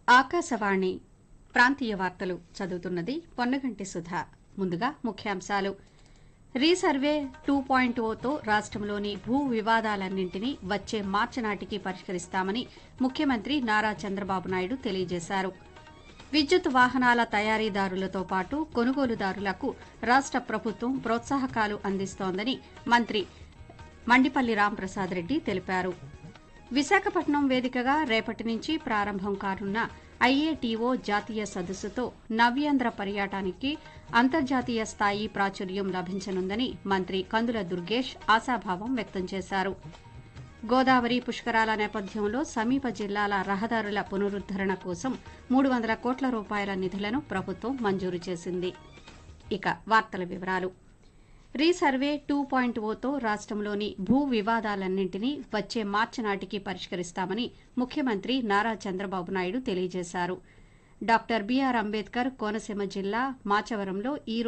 ఆకాశవాణి ప్రాంతీయ వార్తలు చదువుతున్నది పొన్నగంటి సుధా ముందుగా ముఖ్యాంశాలు రీసర్వే టూ పాయింట్ ఓతో రాష్టంలోని భూ వివాదాలన్నింటినీ వచ్చే మార్చి నాటికి పరిష్కరిస్తామని ముఖ్యమంత్రి నారా చంద్రబాబు నాయుడు తెలియజేశారు విద్యుత్ వాహనాల తయారీదారులతో పాటు కొనుగోలుదారులకు రాష్ట ప్రభుత్వం ప్రోత్సాహకాలు అందిస్తోందని మంత్రి మండిపల్లి రాంప్రసాద్ రెడ్డి తెలిపారు విశాఖపట్నం వేదికగా రేపటి నుంచి ప్రారంభం కానున్న ఐఏటీఓ జాతీయ సదస్సుతో నవ్యాంధ్ర పర్యాటానికి అంతర్జాతీయ స్థాయి ప్రాచుర్యం లభించనుందని మంత్రి కందుల దుర్గేష్ ఆశాభావం వ్యక్తం చేశారు గోదావరి పుష్కరాల నేపథ్యంలో సమీప జిల్లాల రహదారుల పునరుద్దరణ కోసం మూడు వందల కోట్ల రూపాయల నిధులను ప్రభుత్వం మంజూరు చేసింది ఇక వార్తల వివరాలు రీసర్వే టూ పాయింట్ ఓతో రాష్టంలోని భూ వివాదాలన్నింటినీ వచ్చే మార్చి నాటికి పరిష్కరిస్తామని ముఖ్యమంత్రి నారా చంద్రబాబు నాయుడు తెలియజేశారు డాక్టర్ బీఆర్ అంబేద్కర్ కోనసీమ జిల్లా మాచవరంలో ఈ